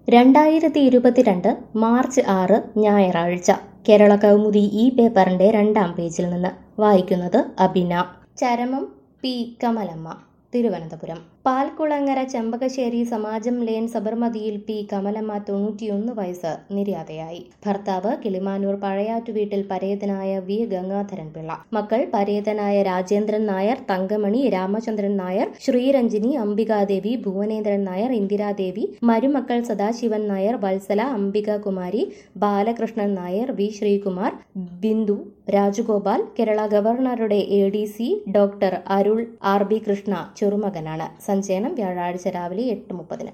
രണ്ടായിരത്തി ഇരുപത്തിരണ്ട് മാർച്ച് ആറ് ഞായറാഴ്ച കേരള കൗമുദി ഈ പേപ്പറിന്റെ രണ്ടാം പേജിൽ നിന്ന് വായിക്കുന്നത് അബിന ചരമം പി കമലമ്മ തിരുവനന്തപുരം പാൽക്കുളങ്ങര ചെമ്പകശ്ശേരി സമാജം ലേൻ സബർമതിയിൽ പി കമലമ്മ തൊണ്ണൂറ്റിയൊന്ന് വയസ്സ് നിര്യാതയായി ഭർത്താവ് കിളിമാനൂർ പഴയാറ്റുവീട്ടിൽ പരേതനായ വി ഗംഗാധരൻ പിള്ള മക്കൾ പരേതനായ രാജേന്ദ്രൻ നായർ തങ്കമണി രാമചന്ദ്രൻ നായർ ശ്രീരഞ്ജിനി അംബികാദേവി ഭുവനേന്ദ്രൻ നായർ ഇന്ദിരാദേവി മരുമക്കൾ സദാശിവൻ നായർ വത്സല അംബിക കുമാരി ബാലകൃഷ്ണൻ നായർ വി ശ്രീകുമാർ ബിന്ദു രാജഗോപാൽ കേരള ഗവർണറുടെ A D C doctor Arul R B Krishna ചെറുമകനാണ് സഞ്ചയനം വ്യാഴാഴ്ച രാവിലെ എട്ട് മുപ്പതിന്